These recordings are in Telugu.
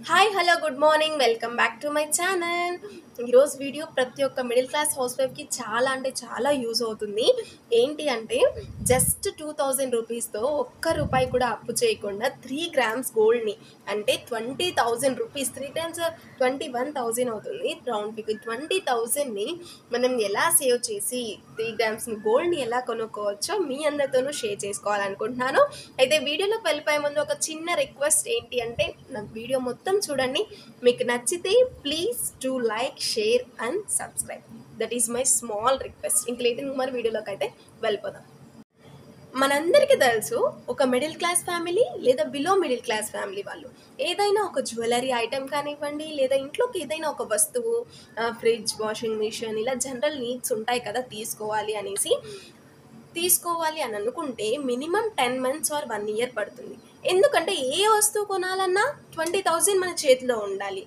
hi hello good morning welcome back to my channel ఈరోజు వీడియో ప్రతి ఒక్క మిడిల్ క్లాస్ హౌస్ వైఫ్కి చాలా అంటే చాలా యూజ్ అవుతుంది ఏంటి అంటే జస్ట్ టూ థౌజండ్ రూపీస్తో ఒక్క రూపాయి కూడా అప్పు చేయకుండా త్రీ గ్రామ్స్ గోల్డ్ని అంటే twenty thousand rupees three times twenty one thousand అవుతుంది రౌండ్ ఫిగర్ ట్వంటీ థౌజండ్ని మనం ఎలా సేవ్ చేసి త్రీ గ్రామ్స్ గోల్డ్ని ఎలా కొనుక్కోవచ్చో మీ అందరితోనూ షేర్ చేసుకోవాలనుకుంటున్నాను అయితే వీడియోలోకి వెళ్ళిపోయే ముందు ఒక చిన్న రిక్వెస్ట్ ఏంటి అంటే నా వీడియో మొత్తం చూడండి మీకు నచ్చితే please do like share and subscribe that is my small request ఇంక లేదు మరి వీడియోలోకి అయితే వెళ్ళిపోదాం మనందరికీ తెలుసు ఒక మిడిల్ క్లాస్ ఫ్యామిలీ లేదా బిలో మిడిల్ క్లాస్ ఫ్యామిలీ వాళ్ళు ఏదైనా ఒక జ్యువెలరీ ఐటెం కానివ్వండి లేదా ఇంట్లోకి ఏదైనా ఒక వస్తువు ఫ్రిడ్జ్ వాషింగ్ మిషన్ ఇలా జనరల్ నీడ్స్ ఉంటాయి కదా తీసుకోవాలి అనేసి తీసుకోవాలి అని అనుకుంటే minimum ten months or one year పడుతుంది ఎందుకంటే ఏ వస్తువు కొనాలన్నా ట్వంటీ థౌజండ్ మన చేతిలో ఉండాలి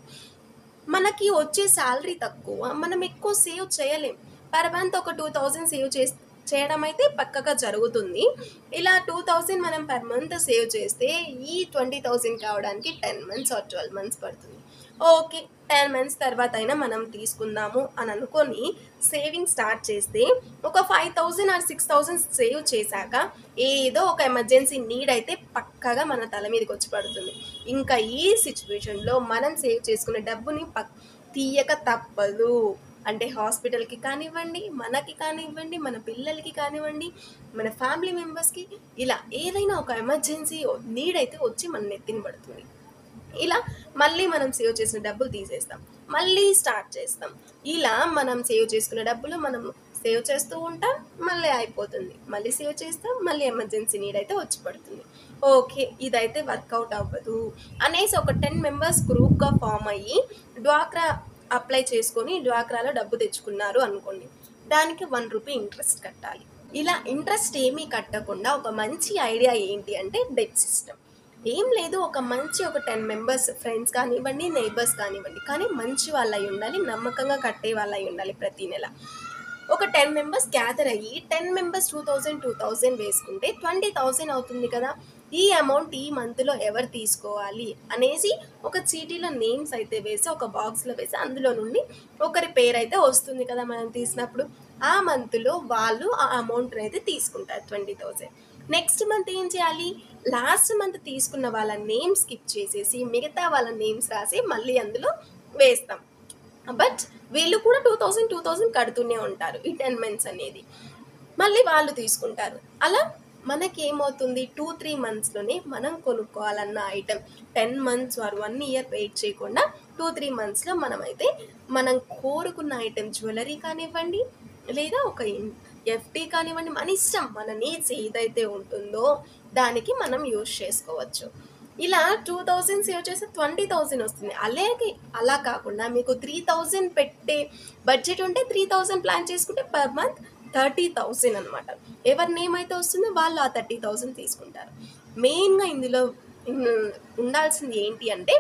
మనకి వచ్చే శాలరీ తక్కువ మనం ఎక్కువ సేవ్ చేయలేం పర్ మంత్ ఒక టూ థౌజండ్ సేవ్ చేసి చేయడం అయితే పక్కగా జరుగుతుంది ఇలా టూ థౌజండ్ మనం పర్ మంత్ సేవ్ చేస్తే ఈ ట్వంటీ థౌజండ్ కావడానికి ten months or twelve months పడుతుంది ఓకే టెన్ మంత్స్ తర్వాత అయినా మనం తీసుకుందాము అని అనుకొని సేవింగ్ స్టార్ట్ చేస్తే ఒక five thousand or six thousand save చేశాక ఏదో ఒక ఎమర్జెన్సీ నీడ్ అయితే పక్కగా మన తల మీదకి వచ్చి పడుతుంది ఇంకా ఈ సిచ్యువేషన్లో మనం సేవ్ చేసుకునే డబ్బుని పక్ తీయక తప్పదు అంటే హాస్పిటల్కి కానివ్వండి మనకి కానివ్వండి మన పిల్లలకి కానివ్వండి మన ఫ్యామిలీ మెంబర్స్కి ఇలా ఏదైనా ఒక ఎమర్జెన్సీ నీడ్ అయితే వచ్చి మన నెత్తిన పడుతుంది ఇలా మళ్ళీ మనం సేవ్ చేసిన డబ్బులు తీసేస్తాం మళ్ళీ స్టార్ట్ చేస్తాం ఇలా మనం సేవ్ చేసుకున్న డబ్బులు మనం సేవ్ చేస్తూ ఉంటాం మళ్ళీ అయిపోతుంది మళ్ళీ సేవ్ చేస్తాం మళ్ళీ ఎమర్జెన్సీ నీడ్ అయితే వచ్చి పడుతుంది ఓకే ఇదైతే వర్కౌట్ అవ్వదు అనేసి ఒక టెన్ మెంబర్స్ గ్రూప్గా ఫామ్ అయ్యి డ్వాక్రా అప్లై చేసుకొని డ్వాక్రాలో డబ్బు తెచ్చుకున్నారు అనుకోండి దానికి వన్ రూపీ ఇంట్రెస్ట్ కట్టాలి ఇలా ఇంట్రెస్ట్ ఏమీ కట్టకుండా ఒక మంచి ఐడియా ఏంటి అంటే డెట్ సిస్టమ్ ఏం లేదు ఒక మంచి ఒక టెన్ మెంబర్స్ ఫ్రెండ్స్ కానివ్వండి నైబర్స్ కానివ్వండి కానీ మంచి వాళ్ళు అయి ఉండాలి నమ్మకంగా కట్టే వాళ్ళు అయి ఉండాలి ప్రతి నెల ఒక టెన్ మెంబర్స్ గ్యాదర్ అయ్యి ten members two thousand two thousand వేసుకుంటే ట్వంటీ థౌజండ్ అవుతుంది కదా ఈ అమౌంట్ ఈ మంత్లో ఎవరు తీసుకోవాలి అనేసి ఒక చీటీలో నేమ్స్ అయితే వేసి ఒక బాక్స్లో వేసి అందులో నుండి ఒకరి పేరు అయితే వస్తుంది కదా మనం తీసినప్పుడు ఆ మంత్లో వాళ్ళు ఆ అమౌంట్ని అయితే తీసుకుంటారు ట్వంటీ థౌజండ్ నెక్స్ట్ మంత్ ఏం చేయాలి లాస్ట్ మంత్ తీసుకున్న వాళ్ళ నేమ్ స్కిప్ చేసేసి మిగతా వాళ్ళ నేమ్స్ రాసి మళ్ళీ అందులో వేస్తాం బట్ వీళ్ళు కూడా టూ థౌజండ్ టూ థౌజండ్ కడుతూనే ఉంటారు ఈ టెన్ మంత్స్ అనేది మళ్ళీ వాళ్ళు తీసుకుంటారు అలా మనకి ఏమవుతుంది టూ త్రీ మంత్స్లోనే మనం కొనుక్కోవాలన్న item ten months or one year wait చేయకుండా టూ త్రీ మంత్స్లో మనమైతే మనం కోరుకున్న ఐటెం జ్యువెలరీ కానివ్వండి లేదా ఒక ఎఫ్టీ కానివ్వండి మన ఇష్టం మన నీడ్స్ ఏదైతే ఉంటుందో దానికి మనం యూజ్ చేసుకోవచ్చు ఇలా టూ థౌజండ్ సేవ్ చేస్తే ట్వంటీ థౌజండ్ వస్తుంది అలాగే అలా కాకుండా మీకు త్రీ థౌజండ్ పెట్టే బడ్జెట్ ఉంటే త్రీ థౌజండ్ ప్లాన్ చేసుకుంటే పర్ మంత్ థర్టీ థౌజండ్ అనమాట ఎవరి నేమ్ అయితే వస్తుందో వాళ్ళు ఆ థర్టీ థౌజండ్ తీసుకుంటారు మెయిన్గా ఇందులో ఉమ్, ఉండాల్సింది ఏంటి అంటే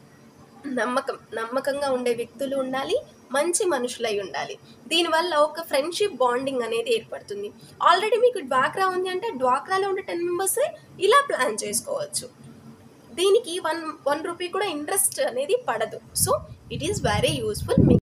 నమ్మకం నమ్మకంగా ఉండే వ్యక్తులు ఉండాలి మంచి మనుషులై ఉండాలి దీనివల్ల ఒక ఫ్రెండ్షిప్ బాండింగ్ అనేది ఏర్పడుతుంది ఆల్రెడీ మీకు డ్వాక్రా ఉంది అంటే డ్వాక్రాలో ఉండే టెన్ మెంబర్స్ ఇలా ప్లాన్ చేసుకోవచ్చు దీనికి వన్ వన్ రూపీ కూడా ఇంట్రెస్ట్ అనేది పడదు so it is very useful